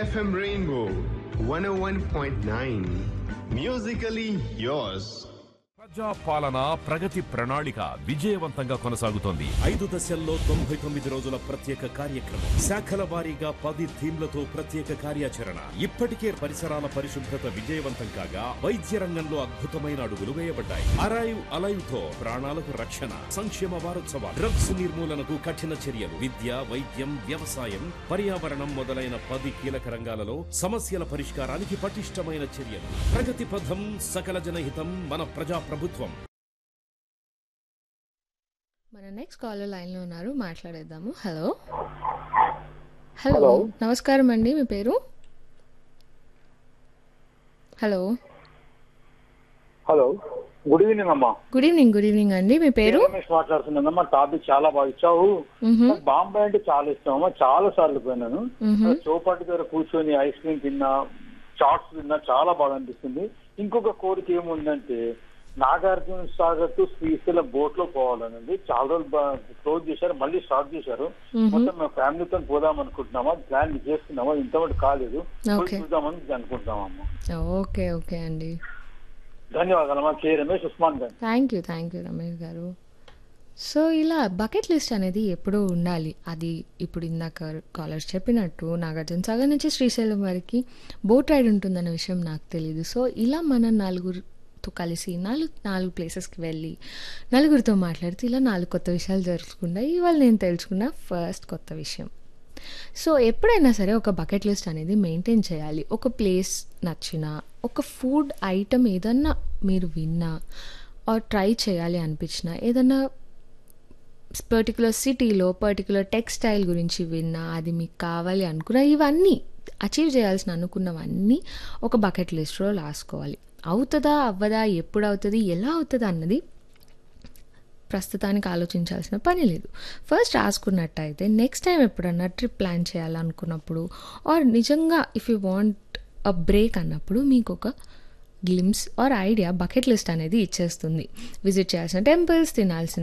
FM Rainbow 101.9. Musically yours. ప్రజా పాలన ప్రగతి ప్రణాళిక విజయవంతంగా కొనసాగుతోంది ఐదు దశల్లో తొంభై తొమ్మిది రోజుల ప్రత్యేక కార్యక్రమం శాఖల వారీగా పది థీమ్లతో ప్రత్యేక కార్యాచరణ ఇప్పటికే పరిసరాల పరిశుభ్రత విజయవంతం కాగా వైద్య రంగంలో అద్భుతమైన అడుగులు వేయబడ్డాయి అరైవ్ అలైవ్ తో ప్రాణాలకు రక్షణ సంక్షేమ వారోత్సవాలు డ్రగ్స్ నిర్మూలనకు కఠిన చర్యలు విద్య వైద్యం వ్యవసాయం పర్యావరణం మొదలైన పది కీలక రంగాలలో సమస్యల పరిష్కారానికి పటిష్టమైన చర్యలు ప్రగతి పథం సకల జనహితం మన ప్రజా ప్రభుత్వం మన నెక్స్ట్ కాలర్ లైన్లో ఉన్నారు మాట్లాడేద్దాము హలో హలో నమస్కారం అండి మీ పేరు హలో హలో గుడ్ ఈవినింగ్ అమ్మా గుడ్ ఈవినింగ్ గుడ్ ఈవినింగ్ అండి మీ పేరు రమేష్ మాట్లాడుతున్నానమ్మా టాపిక్ చాలా బాగా ఇచ్చావు మ్హూ, నాకు బాంబే అంటే చాలా ఇష్టం అమ్మా చాలా సార్లు పోయినాను మ్హూ. చౌపాటి దగ్గర కూర్చొని ఐస్ క్రీమ్ తిన్నా చాట్స్ తిన్నా చాలా బాగా అనిపిస్తుంది ఇంకొక కోరిక ఏముందంటే నాగార్జున సాగర్ టు శ్రీశైలం బోట్ లో పోవాలనండి చాలా రోజులు క్లోజ్ చేశారు మళ్ళీ స్టార్ట్ చేశారు మొత్తం మేము ఫ్యామిలీతో పోదాం అనుకుంటున్నామా ప్లాన్ చేస్తున్నామా ఇంతవరకు కాలేదు పోయి Okay. చూద్దామని అనుకుంటున్నామమ్మా ఓకే ఓకే అండి ధన్యవాదాలమ్మా కే రమేష్ ఉస్మాన్ గారు thank you thank you Ramesh గారు సో ఇలా బకెట్ లిస్ట్ అనేది ఎప్పుడూ ఉండాలి అది ఇప్పుడు ఇందాక కాలర్స్ చెప్పినట్టు నాగార్జున సాగర్ నుంచి శ్రీశైలం వరకు బోట్ రైడ్ ఉంటుందన్న విషయం నాకు తెలియదు సో ఇలా మన నలుగురితో కలిసి నాలుగు నాలుగు ప్లేసెస్కి వెళ్ళి నలుగురితో మాట్లాడితే ఇలా నాలుగు కొత్త విషయాలు జరుగుతున్నాయి ఇవాళ నేను తెలుసుకున్న ఫస్ట్ కొత్త విషయం సో ఎప్పుడైనా సరే ఒక బకెట్ లిస్ట్ అనేది మెయింటైన్ చేయాలి ఒక ప్లేస్ నచ్చినా ఒక ఫుడ్ ఐటమ్ ఏదన్నా మీరు విన్నా ఆర్ ట్రై చేయాలి అనిపించినా ఏదన్నా పర్టికులర్ సిటీలో పర్టికులర్ టెక్స్టైల్ గురించి విన్నా అది మీకు కావాలి అనుకున్నా ఇవన్నీ అచీవ్ చేయాల్సిన అనుకున్నవన్నీ ఒక బకెట్ లిస్ట్లో రాసుకోవాలి అవుతుందా అవ్వదా ఎప్పుడు అవుతుంది ఎలా అవుతుంది అన్నది ప్రస్తుతానికి ఆలోచించాల్సిన పని లేదు ఫస్ట్ రాసుకున్నట్టయితే నెక్స్ట్ టైం ఎప్పుడన్నా ట్రిప్ ప్లాన్ చేయాలనుకున్నప్పుడు ఆర్ నిజంగా if you want a break అన్నప్పుడు మీకు ఒక glimpse or idea bucket list అనేది ఇచ్చేస్తుంది విజిట్ చేయాల్సిన టెంపుల్స్ తినాల్సిన